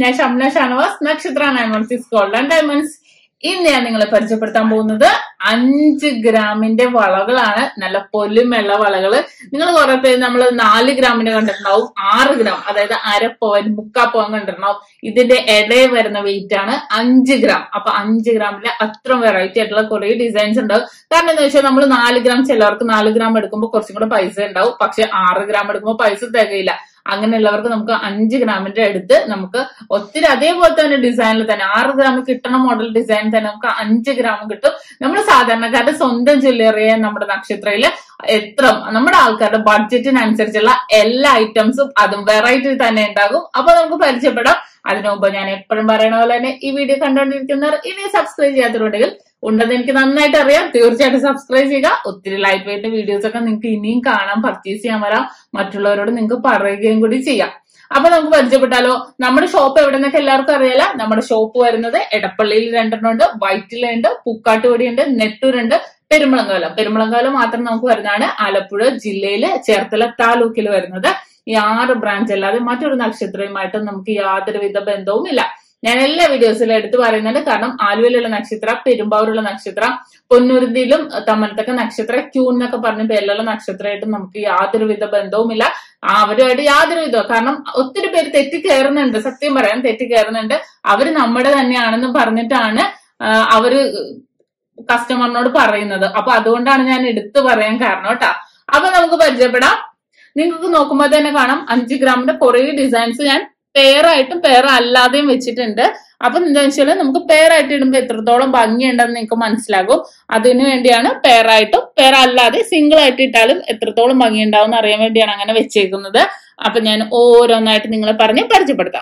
ഞാൻ ഷംന ഷാനവാസ് നക്ഷത്ര diamonds golden diamonds ഇന്ന് ഞാൻ നിങ്ങളെ പരിചയപ്പെടുത്താൻ പോകുന്നത് അഞ്ച് ഗ്രാമിന്റെ വളകളാണ് നല്ല പൊലിമുള്ള വളകള് നിങ്ങൾ കുറെ പേര് നമ്മൾ നാല് ഗ്രാമിന്റെ കണ്ടിട്ടുണ്ടാവും ആറ് ഗ്രാം അതായത് അര പവൻ മുക്കാ പവൻ കണ്ടിട്ടുണ്ടാവും ഇതിന്റെ ഇടയിൽ വരുന്ന വെയിറ്റ് ആണ് അഞ്ച് ഗ്രാം അപ്പൊ അഞ്ച് ഗ്രാമിലെ അത്ര വെറൈറ്റി ആയിട്ടുള്ള കുറെ ഡിസൈൻസ് ഉണ്ടാവും കാരണം എന്താ വെച്ചാൽ നമ്മൾ നാല് ഗ്രാം ചിലവർക്ക് നാല് ഗ്രാം എടുക്കുമ്പോൾ കുറച്ചും കൂടെ പൈസ ഉണ്ടാവും പക്ഷെ ആറ് ഗ്രാം എടുക്കുമ്പോൾ പൈസ തികയില്ല അങ്ങനെയുള്ളവർക്ക് നമുക്ക് അഞ്ച് ഗ്രാമിന്റെ അടുത്ത് നമുക്ക് ഒത്തിരി അതേപോലെ തന്നെ ഡിസൈനിൽ തന്നെ ആറ് ഗ്രാം കിട്ടണ മോഡൽ ഡിസൈൻ തന്നെ നമുക്ക് അഞ്ച് ഗ്രാം കിട്ടും നമ്മൾ സാധാരണക്കാരുടെ സ്വന്തം ജ്വല്ലറിയെ നമ്മുടെ നക്ഷത്രയില് എത്ര നമ്മുടെ ആൾക്കാരുടെ ബഡ്ജറ്റിനനുസരിച്ചുള്ള എല്ലാ ഐറ്റംസും അതും വെറൈറ്റി തന്നെ ഉണ്ടാകും അപ്പൊ നമുക്ക് പരിചയപ്പെടാം അതിനു മുമ്പ് ഞാൻ എപ്പോഴും പറയണ പോലെ തന്നെ ഈ വീഡിയോ കണ്ടുകൊണ്ടിരിക്കുന്നവർ ഇനി സബ്സ്ക്രൈബ് ചെയ്യാത്തവരുണ്ടെങ്കിൽ ഉണ്ടെന്ന് എനിക്ക് നന്നായിട്ട് അറിയാം തീർച്ചയായിട്ടും സബ്സ്ക്രൈബ് ചെയ്യുക ഒത്തിരി ലൈറ്റ് വെയിറ്റ് വീഡിയോസ് ഒക്കെ നിങ്ങൾക്ക് ഇനിയും കാണാം പർച്ചേസ് ചെയ്യാൻ വരാം മറ്റുള്ളവരോട് നിങ്ങൾക്ക് പറയുകയും കൂടി ചെയ്യാം അപ്പൊ നമുക്ക് പരിചയപ്പെട്ടാലോ നമ്മുടെ ഷോപ്പ് എവിടെ നിന്നൊക്കെ എല്ലാവർക്കും അറിയാലോ നമ്മുടെ ഷോപ്പ് വരുന്നത് എടപ്പള്ളിയിൽ രണ്ടെണ്ണം ഉണ്ട് വൈറ്റിലുണ്ട് പൂക്കാട്ടുപടിയുണ്ട് നെട്ടൂരുണ്ട് പെരുമ്പളങ്കാലം പെരുമ്പളങ്കാലം മാത്രം നമുക്ക് വരുന്നതാണ് ആലപ്പുഴ ജില്ലയില് ചേർത്തല താലൂക്കിൽ വരുന്നത് ഈ ആറ് ബ്രാഞ്ച് അല്ലാതെ മറ്റൊരു നക്ഷത്രവുമായിട്ടും നമുക്ക് യാതൊരുവിധ ബന്ധവും ഇല്ല ഞാൻ എല്ലാ വീഡിയോസിലും എടുത്തു പറയുന്നുണ്ട് കാരണം ആലുവയിലുള്ള നക്ഷത്ര പെരുമ്പാവൂരുള്ള നക്ഷത്ര പൊന്നുരുത്തിയിലും തമ്മലത്തൊക്കെ നക്ഷത്ര ക്യൂ എന്നൊക്കെ പറഞ്ഞ പേരിലുള്ള നക്ഷത്രമായിട്ടും നമുക്ക് യാതൊരുവിധ ബന്ധവുമില്ല അവരുമായിട്ട് യാതൊരു വിധവും കാരണം ഒത്തിരി പേര് തെറ്റിക്കയറുന്നുണ്ട് സത്യം പറയാൻ തെറ്റിക്കയറുന്നുണ്ട് അവര് നമ്മുടെ തന്നെയാണെന്ന് പറഞ്ഞിട്ടാണ് അവര് കസ്റ്റമറിനോട് പറയുന്നത് അപ്പൊ അതുകൊണ്ടാണ് ഞാൻ എടുത്തു പറയാൻ കാരണം കേട്ടാ അപ്പൊ നമുക്ക് പരിചയപ്പെടാം നിങ്ങൾക്ക് നോക്കുമ്പോൾ തന്നെ കാണാം അഞ്ച് ഗ്രാമിന്റെ കുറെ ഡിസൈൻസ് ഞാൻ പെയറായിട്ടും പെയർ അല്ലാതെയും വെച്ചിട്ടുണ്ട് അപ്പൊ എന്താ വെച്ചാൽ നമുക്ക് പെയറായിട്ട് ഇടുമ്പോൾ എത്രത്തോളം ഭംഗിയുണ്ടെന്ന് നിങ്ങൾക്ക് മനസ്സിലാകും അതിനു വേണ്ടിയാണ് പെയറായിട്ടും പെയർ അല്ലാതെ സിംഗിൾ ആയിട്ട് ഇട്ടാലും എത്രത്തോളം ഭംഗിയുണ്ടാവും എന്ന് അറിയാൻ വേണ്ടിയാണ് അങ്ങനെ വെച്ചേക്കുന്നത് അപ്പൊ ഞാൻ ഓരോന്നായിട്ട് നിങ്ങളെ പറഞ്ഞ് പരിചയപ്പെടുത്താം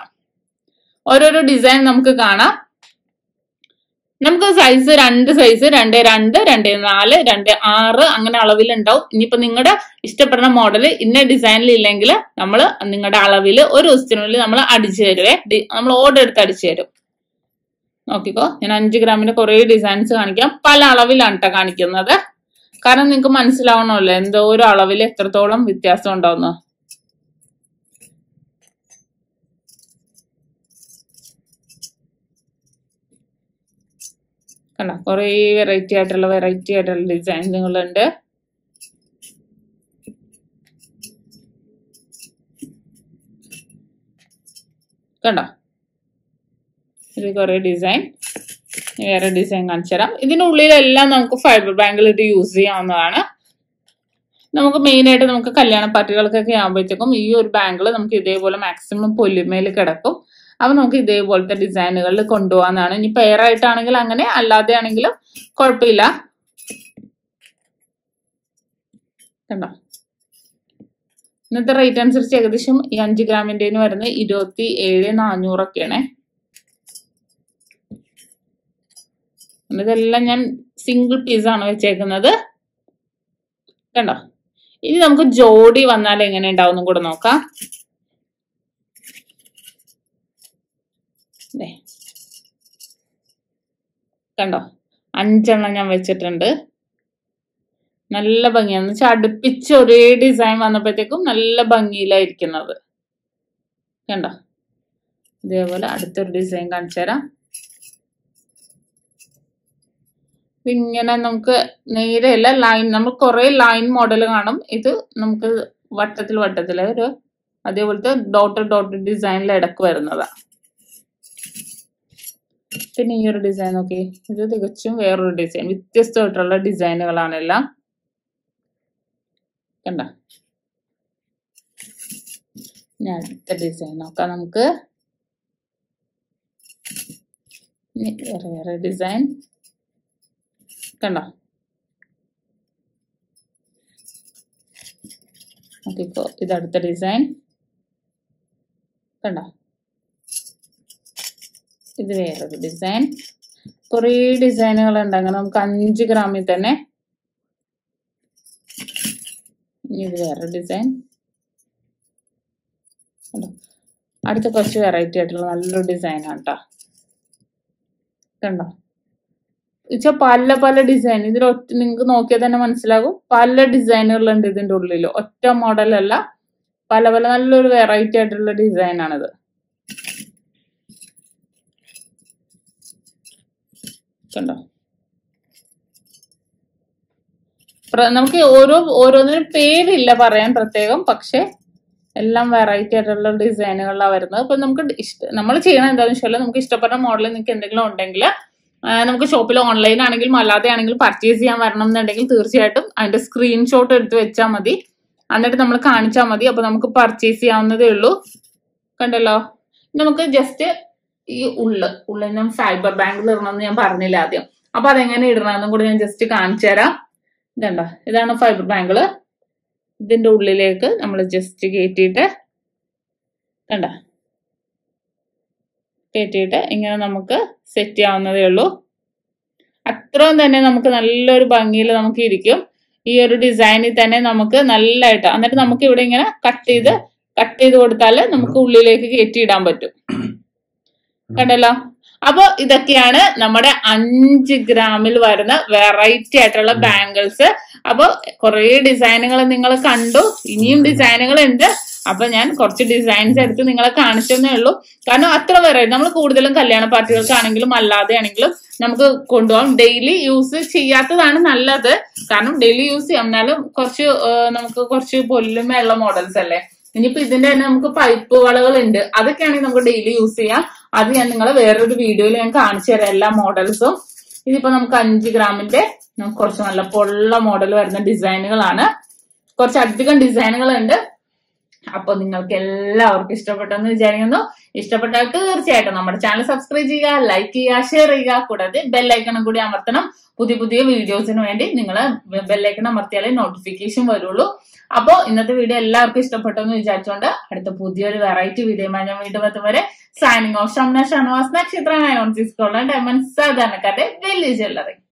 ഓരോരോ ഡിസൈൻ നമുക്ക് കാണാം നമുക്ക് സൈസ് രണ്ട് സൈസ് രണ്ട് രണ്ട് രണ്ട് നാല് രണ്ട് ആറ് അങ്ങനെ അളവിലുണ്ടാവും ഇനിയിപ്പോ നിങ്ങളുടെ ഇഷ്ടപ്പെടുന്ന മോഡൽ ഇന്ന ഡിസൈനിൽ ഇല്ലെങ്കിൽ നമ്മൾ നിങ്ങളുടെ അളവിൽ ഒരു ദിവസത്തിനുള്ളിൽ നമ്മൾ അടിച്ചു തരുവേ നമ്മൾ ഓർഡർ എടുത്ത് അടിച്ചു തരും നോക്കിക്കോ ഞാൻ അഞ്ച് ഗ്രാമിന്റെ കുറെ ഡിസൈൻസ് കാണിക്കാം പല അളവിലാണ് കേട്ടോ കാണിക്കുന്നത് കാരണം നിങ്ങൾക്ക് മനസ്സിലാവണമല്ലോ എന്തോ ഒരു അളവിൽ എത്രത്തോളം വ്യത്യാസം ഉണ്ടാവുന്നു കണ്ട കുറേ വെറൈറ്റി ആയിട്ടുള്ള വെറൈറ്റി ആയിട്ടുള്ള ഡിസൈനുകളുണ്ട് കണ്ടോ ഇത് കുറേ ഡിസൈൻ വേറെ ഡിസൈൻ കാണിച്ചു തരാം ഇതിനുള്ളിലെല്ലാം നമുക്ക് ഫൈബർ ബാങ്കിലിട്ട് യൂസ് ചെയ്യാവുന്നതാണ് നമുക്ക് മെയിൻ ആയിട്ട് നമുക്ക് കല്യാണ പാർട്ടികൾക്കൊക്കെ ആകുമ്പോഴത്തേക്കും ഈ ഒരു ബാങ്കിൾ നമുക്ക് ഇതേപോലെ മാക്സിമം പൊലിമയിൽ കിടക്കും അപ്പൊ നമുക്ക് ഇതേപോലത്തെ ഡിസൈനുകളിൽ കൊണ്ടുപോകാന്നാണ് ഇനി പെയർ ആയിട്ടാണെങ്കിൽ അങ്ങനെ അല്ലാതെ ആണെങ്കിലും കുഴപ്പമില്ല കണ്ടോ ഇന്നത്തെ റേറ്റ് അനുസരിച്ച് ഏകദേശം ഈ അഞ്ച് ഗ്രാമിൻ്റെന് വരുന്നത് ഇരുപത്തി ഏഴ് നാനൂറൊക്കെയാണേ ഇതെല്ലാം ഞാൻ സിംഗിൾ പീസാണ് വെച്ചേക്കുന്നത് കണ്ടോ ഇനി നമുക്ക് ജോഡി വന്നാൽ എങ്ങനെ ഉണ്ടാവും കൂടെ നോക്കാം കണ്ടോ അഞ്ചെണ്ണം ഞാൻ വെച്ചിട്ടുണ്ട് നല്ല ഭംഗിയാണ് എന്ന് വെച്ചാൽ അടുപ്പിച്ച് ഒരേ ഡിസൈൻ വന്നപ്പോഴത്തേക്കും നല്ല ഭംഗിയിലായിരിക്കുന്നത് കണ്ടോ ഇതേപോലെ അടുത്തൊരു ഡിസൈൻ കാണിച്ചു തരാം ഇങ്ങനെ നമുക്ക് നേരെയല്ല ലൈൻ നമ്മൾ കുറെ ലൈൻ മോഡൽ കാണും ഇത് നമുക്ക് വട്ടത്തിൽ വട്ടത്തിൽ ഒരു അതേപോലത്തെ ഡോട്ട് ഡോട്ട് ഡിസൈനിൽ ഇടക്ക് വരുന്നതാണ് പിന്നെ ഈ ഒരു ഡിസൈൻ നോക്കി ഇത് തികച്ചും വേറൊരു ഡിസൈൻ വ്യത്യസ്തമായിട്ടുള്ള ഡിസൈനുകളാണെല്ലാം കണ്ട ഇനി അടുത്ത ഡിസൈൻ നോക്കാം നമുക്ക് വേറെ വേറെ ഡിസൈൻ കണ്ടോ നോക്കിക്കോ ഇത് അടുത്ത ഡിസൈൻ കണ്ടോ ഇത് വേറൊരു ഡിസൈൻ കുറേ ഡിസൈനുകൾ ഉണ്ട് അങ്ങനെ നമുക്ക് അഞ്ച് ഗ്രാമിൽ തന്നെ ഇത് വേറൊരു ഡിസൈൻ കണ്ടോ അടുത്ത കുറച്ച് വെറൈറ്റി ആയിട്ടുള്ള നല്ലൊരു ഡിസൈനാണ് കേട്ടോ കണ്ടോ വെച്ചാൽ പല പല ഡിസൈൻ ഇതിൽ ഒറ്റ നിങ്ങൾക്ക് നോക്കിയാൽ തന്നെ മനസ്സിലാകും പല ഡിസൈനുകളുണ്ട് ഇതിൻ്റെ ഉള്ളിൽ ഒറ്റ മോഡലല്ല പല പല നല്ലൊരു വെറൈറ്റി ആയിട്ടുള്ള ഡിസൈനാണിത് കണ്ടോ പ്ര- നമുക്ക് ഓരോ ഓരോന്നിനും പേരില്ല പറയാൻ പ്രത്യേകം പക്ഷെ എല്ലാം വെറൈറ്റി ആയിട്ടുള്ള ഡിസൈനുകളിലാണ് വരുന്നത് അപ്പൊ നമുക്ക് ഇഷ്ട നമ്മൾ ചെയ്യണത് എന്താണെന്ന് വെച്ചാൽ നമുക്ക് ഇഷ്ടപ്പെട്ട മോഡൽ നിങ്ങൾക്ക് എന്തെങ്കിലും ഉണ്ടെങ്കിൽ നമുക്ക് ഷോപ്പിൽ ഓൺലൈൻ ആണെങ്കിലും അല്ലാതെ ആണെങ്കിലും പർച്ചേസ് ചെയ്യാൻ വരണം എന്നുണ്ടെങ്കിൽ തീർച്ചയായിട്ടും അതിന്റെ സ്ക്രീൻഷോട്ട് എടുത്ത് വെച്ചാൽ മതി എന്നിട്ട് നമ്മൾ കാണിച്ചാൽ മതി അപ്പൊ നമുക്ക് പർച്ചേസ് ചെയ്യാവുന്നതേ ഉള്ളൂ കണ്ടല്ലോ ഇനി നമുക്ക് ജസ്റ്റ് ഈ ഉള്ള് ഉള്ളിൽ ഞാൻ ഫൈബർ ബാങ്കിൽ ഇടണമെന്ന് ഞാൻ പറഞ്ഞില്ല ആദ്യം അപ്പൊ അതെങ്ങനെ ഇടണമെന്നും കൂടി ഞാൻ ജസ്റ്റ് കാണിച്ചു തരാം ഇതണ്ട ഇതാണ് ഫൈബർ ബാങ്കിള് ഇതിന്റെ ഉള്ളിലേക്ക് നമ്മൾ ജസ്റ്റ് കയറ്റിയിട്ട് കണ്ട കയറ്റിയിട്ട് ഇങ്ങനെ നമുക്ക് സെറ്റ് ചെയ്യാവുന്നതേ ഉള്ളൂ അത്രയും തന്നെ നമുക്ക് നല്ലൊരു ഭംഗിയിൽ നമുക്ക് ഇരിക്കും ഈ ഒരു ഡിസൈനിൽ തന്നെ നമുക്ക് നല്ലതായിട്ട് എന്നിട്ട് നമുക്ക് ഇവിടെ ഇങ്ങനെ കട്ട് ചെയ്ത് കട്ട് ചെയ്ത് കൊടുത്താൽ നമുക്ക് ഉള്ളിലേക്ക് കയറ്റിയിടാൻ പറ്റും കണ്ടല്ലോ അപ്പൊ ഇതൊക്കെയാണ് നമ്മുടെ അഞ്ച് ഗ്രാമിൽ വരുന്ന വെറൈറ്റി ആയിട്ടുള്ള ബാംഗിൾസ് അപ്പൊ കുറെ ഡിസൈനുകൾ നിങ്ങൾ കണ്ടു ഇനിയും ഡിസൈനുകൾ ഉണ്ട് അപ്പൊ ഞാൻ കുറച്ച് ഡിസൈൻസ് എടുത്ത് നിങ്ങളെ കാണിച്ചെന്നേ ഉള്ളൂ കാരണം അത്ര വെറൈറ്റി നമ്മൾ കൂടുതലും കല്യാണ പാർട്ടികൾക്കാണെങ്കിലും അല്ലാതെ ആണെങ്കിലും നമുക്ക് കൊണ്ടുപോകാം ഡെയിലി യൂസ് ചെയ്യാത്തതാണ് നല്ലത് കാരണം ഡെയിലി യൂസ് ചെയ്യാം എന്നാലും കുറച്ച് ആ, നമുക്ക് കുറച്ച് പൊല്ലുമയുള്ള മോഡൽസ് അല്ലേ ഇനിയിപ്പോ ഇതിന്റെ തന്നെ നമുക്ക് പൈപ്പ് വളകൾ ഉണ്ട് അതൊക്കെയാണെങ്കിൽ നമുക്ക് ഡെയിലി യൂസ് ചെയ്യാം അത് ഞാൻ നിങ്ങളെ വേറൊരു വീഡിയോയിൽ ഞാൻ കാണിച്ചു തരാം എല്ലാ മോഡൽസും ഇതിപ്പോ നമുക്ക് അഞ്ച് ഗ്രാമിന്റെ നമുക്ക് കുറച്ച് നല്ല പൊള്ള മോഡൽ വരുന്ന ഡിസൈനുകളാണ് കുറച്ച് അധികം ഡിസൈനുകൾ ഉണ്ട് അപ്പൊ നിങ്ങൾക്ക് എല്ലാവർക്കും ഇഷ്ടപ്പെട്ടെന്ന് വിചാരിക്കുന്നു ഇഷ്ടപ്പെട്ടാൽ തീർച്ചയായിട്ടും നമ്മുടെ ചാനൽ സബ്സ്ക്രൈബ് ചെയ്യുക ലൈക്ക് ചെയ്യുക ഷെയർ ചെയ്യുക കൂടാതെ ബെല്ലൈക്കണം കൂടി അമർത്തണം പുതിയ പുതിയ വീഡിയോസിന് വേണ്ടി നിങ്ങൾ ബെല്ലൈക്കൺ അമർത്തിയാലേ നോട്ടിഫിക്കേഷൻ വരുള്ളൂ അപ്പോ ഇന്നത്തെ വീഡിയോ എല്ലാവർക്കും ഇഷ്ടപ്പെട്ടു എന്ന് വിചാരിച്ചുകൊണ്ട് അടുത്ത പുതിയൊരു വെറൈറ്റി വീഡിയോ ഞാൻ വീണ്ടും എത്തും വരെ സൈനിങ് ഓഫ് ഷംന ഷാനവാസ് നക്ഷത്ര നയൻ ഓൺ സിക്സ് ഡയമണ്ട് സാധാരണക്കാരുടെ വലിയ ജ്വല്ലറി